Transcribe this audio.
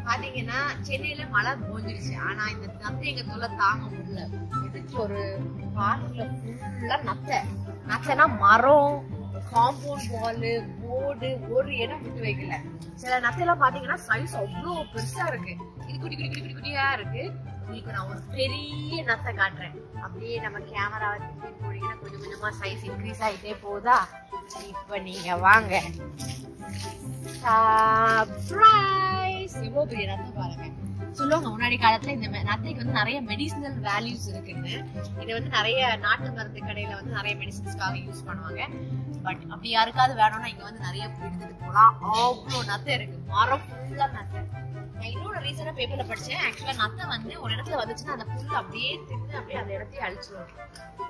பாத்தீங்கன்னா சென்னையில மழை போஞ்சிருச்சு ஆனா இந்த நத்தை எங்க தொல்லை தாங்க முடியல எதுக்கு ஒரு பார்க்ல ஃபுல்லா நத்தை நத்தைனா மரம் காம்பவுண்ட் வால் போர்டு ஒரு இடம் விட்டு வைக்கல சில நத்தையெல்லாம் பாத்தீங்கன்னா சைஸ் அவ்வளோ பெருசா இருக்கு இது குட்டி குட்டி குட்டி குட்டி குட்டியா இருக்கு உங்களுக்கு நான் ஒரு பெரிய நத்தை காட்டுறேன் அப்படியே நம்ம கேமராவை திருப்பி போனீங்கன்னா கொஞ்சம் கொஞ்சமா சைஸ் இன்க்ரீஸ் ஆயிட்டே போதா இப்ப நீங்க வாங்க சர்ப்ரைஸ் எவ்வளவு பெரிய நத்தை பாருங்க சொல்லுவாங்க முன்னாடி காலத்துல இந்த மெ- நத்தைக்கு வந்து நிறைய மெடிசினல் வேல்யூஸ் இருக்குன்னு இது வந்து நிறைய நாட்டு மருந்து கடையில வந்து நிறைய மெடிசின்ஸ்க்காக யூஸ் பண்ணுவாங்க பட் அப்படி யாருக்காவது வேணும்னா இங்க வந்து நிறைய போய் எடுத்துட்டு போலாம் அவ்வளோ நத்தை இருக்கு மரம் ஃபுல்லா நத்தை நான் இன்னொரு ரீசனா பேப்பர்ல படிச்சேன் ஆக்சுவலா நத்தை வந்து ஒரு இடத்துல வந்துச்சுன்னா அந்த புல் அப்படியே தின்னு அப்படியே அந்த இடத்தையே அழிச்சிடும்